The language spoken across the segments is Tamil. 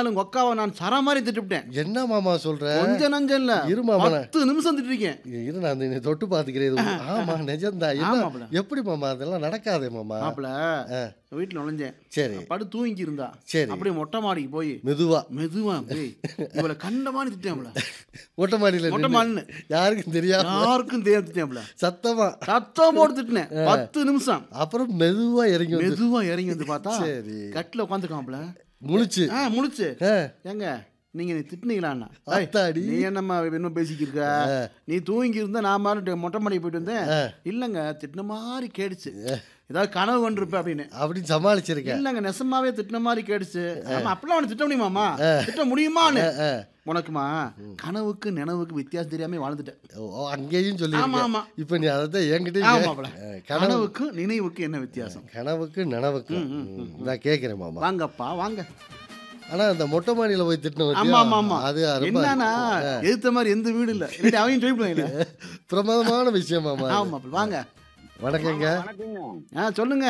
இருந்தாலும் ஒக்காவை நான் சர மாதிரி திட்டுவிட்டேன் என்ன மாமா சொல்ற கொஞ்சம் நஞ்சம் இல்ல இரு மாமா. பத்து நிமிஷம் திட்டிருக்கேன் இரு நான் இந்த- இந்த தொட்டு பாத்துக்கிறேன் இது. ஆமா நிஜம்தான் ஆமா, என்ன மாப்பிள. எப்படி மாமா அதெல்லாம் நடக்காதே மாமா மாப்பிள ஆ. வீட்டுல நுழைஞ்சேன் சரி படு தூங்கி இருந்தா சரி. அப்படியே மொட்டை மாடிக்கு போய் மெதுவா மெதுவா போய் இவளை கண்டமானி திட்டேன்ல மொட்டை மாடியில மொட்டை நின்னு. மாடின்னு. யாருக்கும் தெரியாம யாருக்கும் தேர்த்துட்டேன்ல சத்தமா சத்தம் போட்டு திட்டினேன் பத்து நிமிஷம் அப்புறம் மெதுவா இறங்கி வந்து மெதுவா இறங்கி வந்து பார்த்தா சரி. கட்டில உட்காந்துருக்கான்ல முழிச்சு ஆ முழிச்சு ஆ, ஏங்க நீங்க நீ திட்டினீங்களாண்ணா அத்தாடி. நீ என்னம்மா என்ன பேசிக்கிருக்க நீ தூங்கி இருந்தா நான் மாதிரி மொட்டை மாடி போயிட்டு வந்தேன் இல்லைங்க திட்டின மாதிரி கேடுச்சு ஏதாவது கனவு கொண்டிருப்ப அப்படின்னு அப்படின்னு சமாளிச்சிருக்கேன் இல்லைங்க நெசமாவே திட்டின மாதிரி கேடுச்சு ஆமா அப்பெல்லாம் அவனை திட்ட முடியுமாமா திட்ட முடியுமான்னு உனக்குமா கனவுக்கு நினைவுக்கு வித்தியாசம் தெரியாம வாழ்ந்துட்டேன் ஓ, ஓ, அங்கேயும் சொல்லி ஆமா, ஆமா. இப்ப நீ அதை என்கிட்ட ஆமாப்ல. கனவு கனவுக்கு நினைவுக்கு என்ன வித்தியாசம் கனவுக்கு நனவுக்கு ம், நான் கேட்கிறேன் மாமா வாங்கப்பா வாங்க ஆனா அந்த மொட்டை மாடியில போய் திட்டின ஆமா ஆமா ஆமா அது ரொம்ப என்னன்னா எதிர்த்த மாதிரி எந்த வீடு இல்ல இல்லாட்டி அவங்க சொல்லிவிடுவாங்க பிரமாதமான விஷயம் மாமா ஆமா வாங்க வணக்கங்க வணக்கங்க ஆ சொல்லுங்க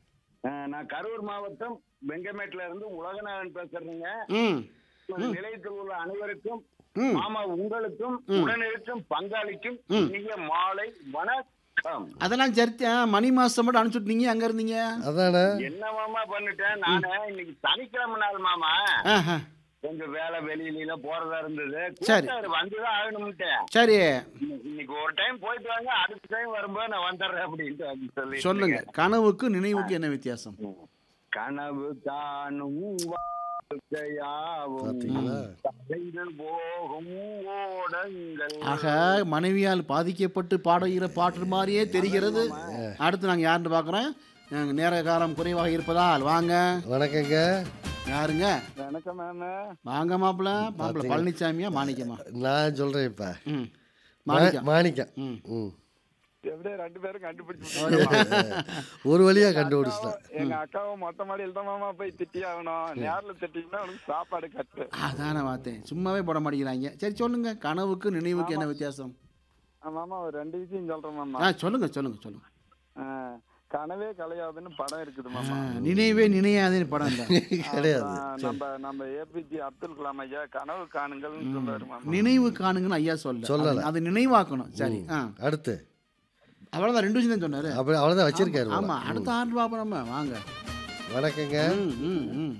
அஹ் நான் கரூர் மாவட்டம் வெங்கமேட்ல இருந்து உலகநாதன் பேசுறேங்க ம் நிலையத்தில் உள்ள அனைவருக்கும் ம். மாமா உங்களுக்கும் உடனிருக்கும் பங்காளிக்கும் இனிய மாலை வணக்கம் அதெல்லாம் சரித்தேன் மணி மாசம் மட்டும் அனுப்பிச்சுட்டீங்க அங்க இருந்தீங்க அதானே என்ன மாமா பண்ணிட்டேன் நானு இன்னைக்கு சனிக்கிழமை நாள் மாமா ஆஹா. கொஞ்சம் வேலை வெளியில எல்லாம் போறதா இருந்தது சரி. கூப்பிட்டாரு, வந்துதான் ஆகணும்ட்டேன் சரி இன்னைக்கு ஒரு டைம் போயிட்டு வாங்க அடுத்த டைம் வரும்போது நான் வந்துடுறேன் அப்படின்ட்டு வந்து சொல்லி சொல்லுங்க கனவுக்கு நினைவுக்கு என்ன வித்தியாசம் கனவு காணும் வாழ்க்கையாவும் பாத்தீங்களா கலைந்து போகும் ஓடங்கள் ஆக மனைவியால் பாதிக்கப்பட்டு பாடுகிற பாட்டு மாதிரியே தெரிகிறது அடுத்து நாங்க யாருன்னு பார்க்குறோம் நாங்கள் நேர காலம் குறைவாக இருப்பதால் வாங்க வணக்கங்க யாருங்க வணக்கம் மேம் வாங்க மாப்பிள்ள மாப்பிள்ள பழனிசாமியா மாணிக்கமா நான் சொல்றேன் இப்ப ம் மா- மாணிக்கம் மாணிக்கம் ம் ம். எப்படியே ரெண்டு பேரும் கண்டுபிடிச்சு ஒரு வழியா கண்டுபிடிச்சிட்டேன் எங்க அக்காவும் மொத்த மாடியில் தான் மாமா போய் திட்டி ஆகணும் நேர்ல திட்டிங்கன்னா உனக்கு சாப்பாடு கட்டு அதான பார்த்தேன் சும்மாவே போட மாட்டேங்கிறாங்க சரி சொல்லுங்க கனவுக்கு நினைவுக்கு என்ன வித்தியாசம் மாமா ஒரு ரெண்டு விஷயம் சொல்றேன் மாமா ஆ சொல்லுங்க சொல்லுங்க சொல்லுங்க கனவே கலையாதுன்னு படம் இருக்குது ஆ, நினைவே நினையாதேன்னு படம் இல்லை கிடையாது நம்ம நம்ம ஏபிஜே அப்துல் கலாம் ஐயா கனவு காணுங்கள்னு சொல்றாரு மாமா நினைவு காணுங்கன்னு ஐயா சொல்ல சொல்லல. அது- அது நினைவாக்கணும் சரி ஆ அடுத்து அவ்வளோதான் ரெண்டு விஷயம் தான் சொன்னாரு அப்படி அவ்வளவுதான் வச்சிருக்காரு போல. ஆமா அடுத்த ஆண்டு பார்ப்போம் நம்ம வாங்க வணக்கங்க ம், ம், ம்.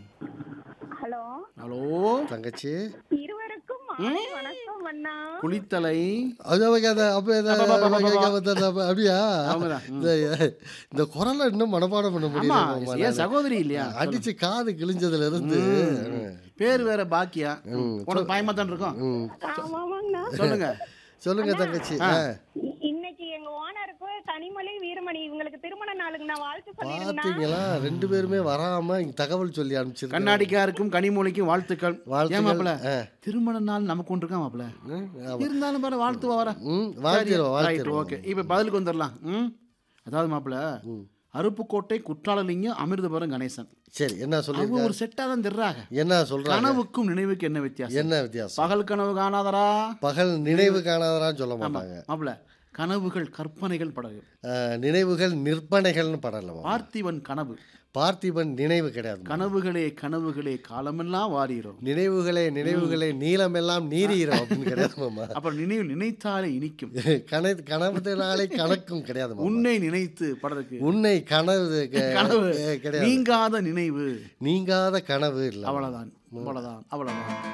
ஹலோ ஹலோ தங்கச்சி இருவருக்கும் மாலை வணக்கம் அண்ணா குளித்தலை அது அவங்க அந்த அப்ப இந்த- அந்த- அப்ப அப்படியா அவங்கதான். ம். இந்த இந்த குரலை இன்னும் மனப்பாடம் பண்ண ஆமா முடியல ஏன் சகோதரி இல்லையா அடிச்சு காது கிழிஞ்சதுல இருந்து பேர் வேற பாக்கியா உனக்கு பயமா தான் இருக்கும் ம். ஆமாங்கண்ணா சொல்லுங்க சொல்லுங்க தங்கச்சி ஆ. இ- இன்னைக்கு எங்க ஓனருக்கு கனிமொழி வீரமணி இவங்களுக்கு திருமண நாளுக்கு நான் வாழ்த்து சொல்லிருந்தேன் பாத்தீங்களா ரெண்டு பேருமே வராம இங்க தகவல் சொல்லி அனுப்பிச்சிருக்காங்க கண்ணாடிக்காருக்கும் கனிமொழிக்கும் வாழ்த்துக்கள் வாழ்த்துக்கள். ஏன் மாப்பிள ஆ. திருமண நாள் நமக்கு ஒன்று இருக்கா மாப்பிள ம், ஆமா. இருந்தாலும் பாரு வாழ்த்து வர ம் வாழ்த்திடுவோம் வாழ்த்திடுவோம் ஓகே இப்போ பதிலுக்கு வந்துடலாம் ம் அதாவது மாப்பிள அருப்புக்கோட்டை குற்றாலலிங்கம் அமிர்தபுரம் கணேசன் சரி என்ன அவங்க சொல்லிருக்க ஒரு செட்டாக தான் தெரிறாங்க என்ன சொல்றாங்க கனவுக்கும் நினைவுக்கு என்ன வித்தியாசம் என்ன வித்தியாசம் பகல் கனவு காணாதரா பகல் நினைவு காணாதரான்னு சொல்ல மாட்டாங்க மாப்பிள கனவுகள் கற்பனைகள் படகு ஆ, நினைவுகள் நிற்பனைகள்னு படலாமா பார்த்திபன் கனவு பார்த்திபன் நினைவு கிடையாது கனவுகளே கனவுகளே காலமெல்லாம் வாரிரும் நினைவுகளே நினைவுகளே நீளமெல்லாம் நீரீரம் அப்படின்னு கிடையாது மாமா அப்புறம் நினைவு நினைத்தாலே இனிக்கும் கனை கனவுனாலே கணக்கும் கிடையாது மாமா. உன்னை நினைத்து படத்துக்கு உன்னை கனவு க- கனவு கிடையாது நீங்காத நினைவு நீங்காத கனவு இல்ல அவ்வளவுதான் அவ்வளவுதான் அவ்வளவுதான்